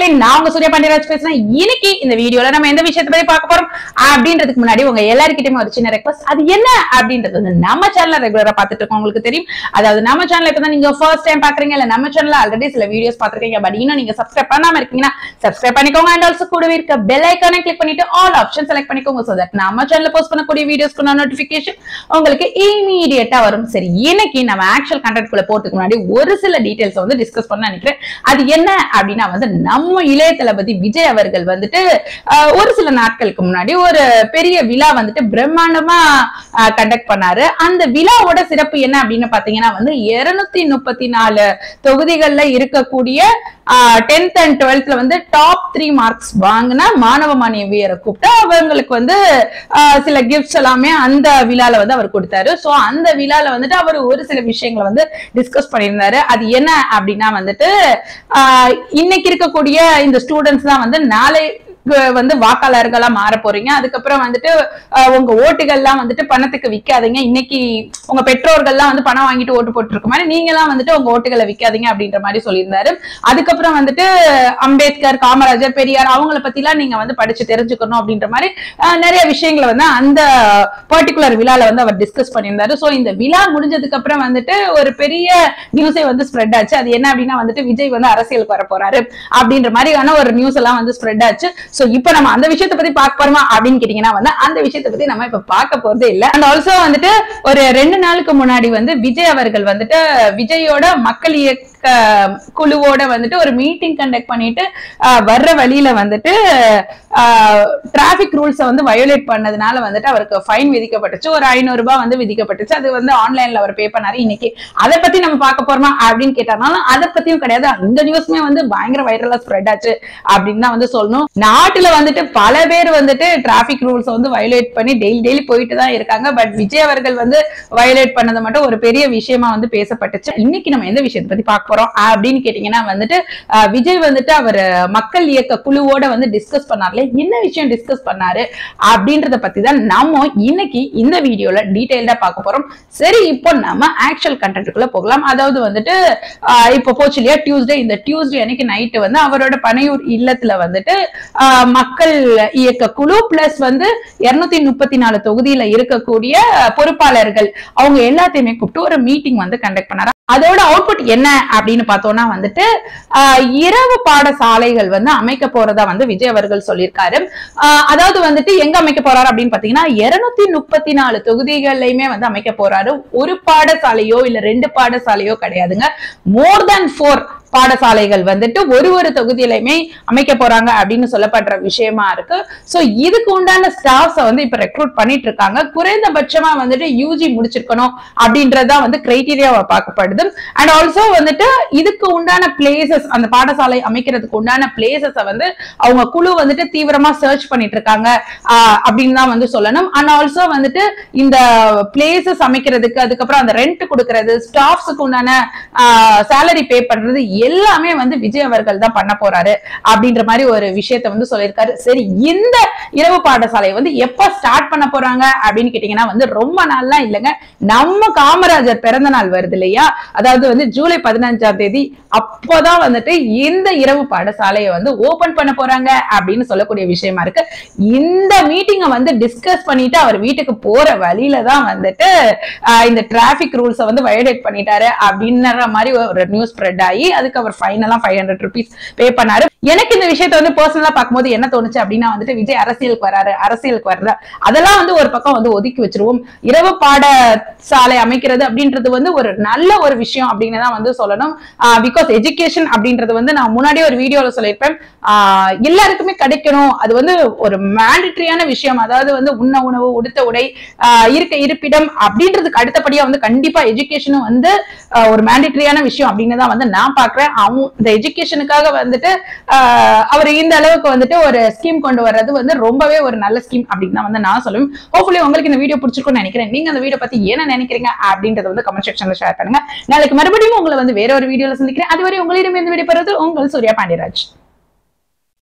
மக்களே நான் உங்க சூர்யா பாண்டியராஜ் பேசுறேன் இன்னைக்கு இந்த வீடியோல நம்ம எந்த விஷயத்தை பத்தி பார்க்க போறோம் அப்படின்றதுக்கு முன்னாடி உங்க எல்லாருக்கிட்டையுமே ஒரு சின்ன ரெக்வஸ்ட் அது என்ன அப்படின்றது வந்து நம்ம சேனல்ல ரெகுலரா பார்த்துட்டு இருக்கோம் உங்களுக்கு தெரியும் அதாவது நம்ம சேனல் இப்பதான் நீங்க ஃபர்ஸ்ட் டைம் பாக்குறீங்க இல்ல நம்ம சேனல்ல ஆல்ரெடி சில வீடியோஸ் பாத்துருக்கீங்க பட் இன்னும் நீங்க சப்ஸ்கிரைப் பண்ணாம இருக்கீங்கன்னா சப்ஸ்கிரைப் பண்ணிக்கோங்க அண்ட் ஆல்சோ கூடவே இருக்க பெல் ஐக்கானை கிளிக் பண்ணிட்டு ஆல் ஆப்ஷன் செலக்ட் பண்ணிக்கோங்க சோ தட் நம்ம சேனல்ல போஸ்ட் பண்ணக்கூடிய வீடியோஸ்க்கு நோட்டிபிகேஷன் உங்களுக்கு இமீடியட்டா வரும் சரி இன்னைக்கு நம்ம ஆக்சுவல் கண்டென்ட் குள்ள போறதுக்கு முன்னாடி ஒரு சில டீடைல்ஸ் வந்து டிஸ்கஸ் பண்ண நினைக்கிறேன் அது என்ன அப்படின்னா வந்து நம்ம இளைய தளபதி விஜய் அவர்கள் வந்துட்டு ஆஹ், ஒரு சில நாட்களுக்கு முன்னாடி ஒரு பெரிய விழா வந்துட்டு பிரம்மாண்டமா கண்டக்ட் பண்ணாரு அந்த விழாவோட சிறப்பு என்ன அப்படின்னு பாத்தீங்கன்னா வந்து இருநூத்தி முப்பத்தி நாலு தொகுதிகள்ல இருக்கக்கூடிய டென்த் அண்ட் டுவெல்த்ல வந்து டாப் த்ரீ மார்க்ஸ் வாங்கின மாணவ மாணவியரை கூப்பிட்டு அவங்களுக்கு வந்து ஆஹ், சில கிஃப்ட்ஸ் எல்லாமே அந்த விழால வந்து அவர் கொடுத்தாரு சோ அந்த விழால வந்துட்டு அவர் ஒரு சில விஷயங்களை வந்து டிஸ்கஸ் பண்ணியிருந்தாரு அது என்ன அப்படின்னா வந்துட்டு ஆஹ், இன்னைக்கு இருக்கக்கூடிய இந்த ஸ்டூடெண்ட்ஸ் தான் வந்து நாளை கு- வந்து வாக்காளர்களா மாற போறீங்க அதுக்கப்புறம் வந்துட்டு அஹ், உங்க ஓட்டுகள்லாம் வந்துட்டு பணத்துக்கு விக்காதீங்க இன்னைக்கு உங்க பெற்றோர்கள்லாம் வந்து பணம் வாங்கிட்டு ஓட்டு போட்டுருக்க மாதிரி நீங்க எல்லாம் வந்துட்டு உங்க ஓட்டுகளை விக்காதீங்க அப்படின்ற மாதிரி சொல்லியிருந்தாரு அதுக்கப்புறம் வந்துட்டு அம்பேத்கர் காமராஜர் பெரியார் அவங்கள பத்திலாம் நீங்க வந்து படிச்சு தெரிஞ்சுக்கணும் அப்படின்ற மாதிரி அஹ், நிறைய விஷயங்களை வந்து அந்த பர்டிகுலர் விழால வந்து அவர் டிஸ்கஸ் பண்ணியிருந்தாரு சோ இந்த விழா முடிஞ்சதுக்கு அப்புறம் வந்துட்டு ஒரு பெரிய நியூஸே வந்து ஸ்ப்ரெட் ஆச்சு அது என்ன அப்படின்னா வந்துட்டு விஜய் வந்து அரசியலுக்கு வர போறாரு அப்படின்ற மாதிரியான ஒரு நியூஸ் எல்லாம் வந்து ஸ்ப்ரெட் ஆச்சு சோ இப்போ நம்ம அந்த விஷயத்தை பத்தி பார்க்க போறோமா அப்படின்னு கேட்டீங்கன்னா வந்து அந்த விஷயத்தை பத்தி நம்ம இப்ப பார்க்க போறதே இல்ல அண்ட் ஆல்சோ வந்துட்டு ஒரு ரெண்டு நாளுக்கு முன்னாடி வந்து விஜய் அவர்கள் வந்துட்டு விஜயோட மக்கள் இயக்க குழுவோட வந்துட்டு ஒரு மீட்டிங் கண்டக்ட் பண்ணிட்டு ஆஹ், வர்ற வழியில வந்துட்டு டிராபிக் ரூல்ஸை வந்து வயோலேட் பண்ணதுனால வந்துட்டு அவருக்கு ஃபைன் விதிக்கப்பட்டுச்சு ஒரு ஐநூறு ரூபாய் வந்து விதிக்கப்பட்டுச்சு அது வந்து ஆன்லைன்ல அவர் பே பண்ணாரு இன்னைக்கு அதை பத்தி நம்ம பார்க்க போறோமா அப்படின்னு கேட்டாலும் அதை பத்தியும் கிடையாது அந்த நியூஸ்மே வந்து பயங்கர வைரலா ஸ்ப்ரெட் ஆச்சு அப்படின்னு தான் வந்து சொல்லணும் நாட்டுல வந்துட்டு பல பேர் வந்துட்டு டிராபிக் ரூல்ஸ் வந்து வயோலேட் பண்ணி டெய்லி டெய்லி போயிட்டு தான் இருக்காங்க பட் விஜய் அவர்கள் வந்து வயோலேட் பண்ணது மட்டும் ஒரு பெரிய விஷயமா வந்து பேசப்பட்டுச்சு இன்னைக்கு நம்ம எந்த விஷயத்தை பத்தி பார்க்க போறோம் அப்படின்னு கேட்டீங்கன்னா வந்துட்டு அஹ், விஜய் வந்துட்டு அவர் மக்கள் இயக்க குழுவோட வந்து டிஸ்கஸ் பண்ணார்ல என்ன விஷயம் டிஸ்கஸ் பண்ணாரு அப்படின்றத பத்தி தான் நம்ம இன்னைக்கு இந்த வீடியோல டீடைல்டா பார்க்க போறோம் சரி இப்போ நம்ம ஆக்சுவல் கண்டென்ட்டுக்குள்ள போகலாம் அதாவது வந்துட்டு ஆஹ் இப்போ போச்சு இல்லையா டியூஸ்டே இந்த டியூஸ்டே அன்னைக்கு நைட்டு வந்து அவரோட பனையூர் இல்லத்துல வந்துட்டு ஆஹ் மக்கள் இயக்க குழு பிளஸ் வந்து இருநூத்தி முப்பத்தி நாலு தொகுதியில இருக்கக்கூடிய பொறுப்பாளர்கள் அவங்க எல்லாத்தையுமே கூப்பிட்டு ஒரு மீட்டிங் வந்து கண்டக்ட் பண்ணாரு அதோட அவுட்புட் என்ன அப்படின்னு பார்த்தோம்னா வந்துட்டு ஆஹ் இரவு பாடசாலைகள் வந்து அமைக்க போறதா வந்து விஜய் அவர்கள் சொல்லியிருக்காரு ஆஹ் அதாவது வந்துட்டு எங்க அமைக்க போறாரு அப்படின்னு பாத்தீங்கன்னா இருநூத்தி முப்பத்தி நாலு தொகுதிகள்லயுமே வந்து அமைக்க போறாரு ஒரு பாடசாலையோ இல்ல ரெண்டு பாடசாலையோ கிடையாதுங்க மோர் தேன் ஃபோர் பாடசாலைகள் வந்துட்டு ஒரு ஒரு தொகுதியிலையுமே அமைக்க போறாங்க அப்படின்னு சொல்லப்படுற விஷயமா இருக்கு சோ இதுக்கு உண்டான ஸ்டாஃப்ஸ வந்து இப்ப ரெக்ரூட் பண்ணிட்டு இருக்காங்க குறைந்தபட்சமா வந்துட்டு யூஜி முடிச்சிருக்கணும் அப்படின்றதா வந்து கிரைட்டீரியாவை பார்க்கப்படுது அண்ட் ஆல்சோ வந்துட்டு இதுக்கு உண்டான பிளேசஸ் அந்த பாடசாலை அமைக்கிறதுக்கு உண்டான பிளேசஸ வந்து அவங்க குழு வந்துட்டு தீவிரமா சர்ச் பண்ணிட்டு இருக்காங்க ஆஹ் அப்படின்னு தான் வந்து சொல்லணும் அண்ட் ஆல்சோ வந்துட்டு இந்த பிளேசஸ் அமைக்கிறதுக்கு அதுக்கப்புறம் அந்த ரெண்ட் கொடுக்கறது ஸ்டாஃப்ஸுக்கு உண்டான சேலரி பே பண்றது எல்லாமே வந்து விஜய் அவர்கள் தான் பண்ண போறாரு அப்படின்ற மாதிரி ஒரு விஷயத்த வந்து சொல்லியிருக்காரு சரி இந்த இரவு பாடசாலையை வந்து எப்ப ஸ்டார்ட் பண்ண போறாங்க அப்படின்னு கேட்டீங்கன்னா வந்து ரொம்ப நாள்லாம் இல்லைங்க நம்ம காமராஜர் பிறந்த நாள் வருது இல்லையா அதாவது வந்து ஜூலை பதினஞ்சாம் தேதி அப்போதான் வந்துட்டு இந்த இரவு பாடசாலையை வந்து ஓபன் பண்ண போறாங்க அப்படின்னு சொல்லக்கூடிய விஷயமா இருக்கு இந்த மீட்டிங்கை வந்து டிஸ்கஸ் பண்ணிட்டு அவர் வீட்டுக்கு போற வழியில தான் வந்துட்டு ஆஹ் இந்த டிராபிக் ரூல்ஸை வந்து வயோலேட் பண்ணிட்டாரு அப்படின்ற மாதிரி ஒரு நியூஸ் ஸ்ப்ரெட் ஆகி அதுக்கு அவர் ஃபைனலா ஃபைவ் ஹண்ட்ரட் ருபீஸ் பே பண்ணாரு எனக்கு இந்த விஷயத்தை வந்து பர்சனலா பார்க்கும்போது என்ன தோணுச்சு அப்படின்னா வந்துட்டு விஜய் அரசியலுக்கு வராரு அரசியலுக்கு வர்ற அதெல்லாம் வந்து ஒரு பக்கம் வந்து ஒதுக்கி வச்சிருவோம் இரவு பாடசாலை அமைக்கிறது அப்படின்றது வந்து ஒரு நல்ல ஒரு விஷயம் அப்படின்னு தான் வந்து சொல்லணும் பிகாஸ் எஜுகேஷன் அப்படின்றது வந்து நான் முன்னாடியே ஒரு வீடியோல சொல்லியிருப்பேன் ஆஹ் எல்லாருக்குமே கிடைக்கணும் அது வந்து ஒரு மேண்டிட்ரியான விஷயம் அதாவது வந்து உண்ண உணவு உடுத்த உடை ஆஹ் இருக்க இருப்பிடம் அப்படின்றதுக்கு அடுத்தபடியா வந்து கண்டிப்பா எஜுகேஷனும் வந்து ஆஹ் ஒரு மேண்டிட்ரியான விஷயம் அப்படின்னு தான் வந்து நான் பாக்குறேன் அவங்க இந்த எஜுகேஷனுக்காக வந்துட்டு ஆஹ் அவர் இந்த அளவுக்கு வந்துட்டு ஒரு ஸ்கீம் கொண்டு வர்றது வந்து ரொம்பவே ஒரு நல்ல ஸ்கீம் அப்படின்னு தான் வந்து நான் சொல்லுவேன் ஹோப்ஃபுல்லி உங்களுக்கு இந்த வீடியோ பிடிச்சிருக்கும்னு நினைக்கிறேன் நீங்க அந்த வீடியோ பத்தி என்ன நினைக்கிறீங்க அப்படின்றத வந்து கமெண்ட் செக்ஷன்ல ஷேர் பண்ணுங்க நாளைக்கு மறுபடியும் உங்களை வந்து வேற ஒரு வீடியோல சந்திக்கிறேன் அதுவரை உங்களிடம் இருந்து விடைபெறுவது உங்கள் சூர்யா பாண்டியராஜ்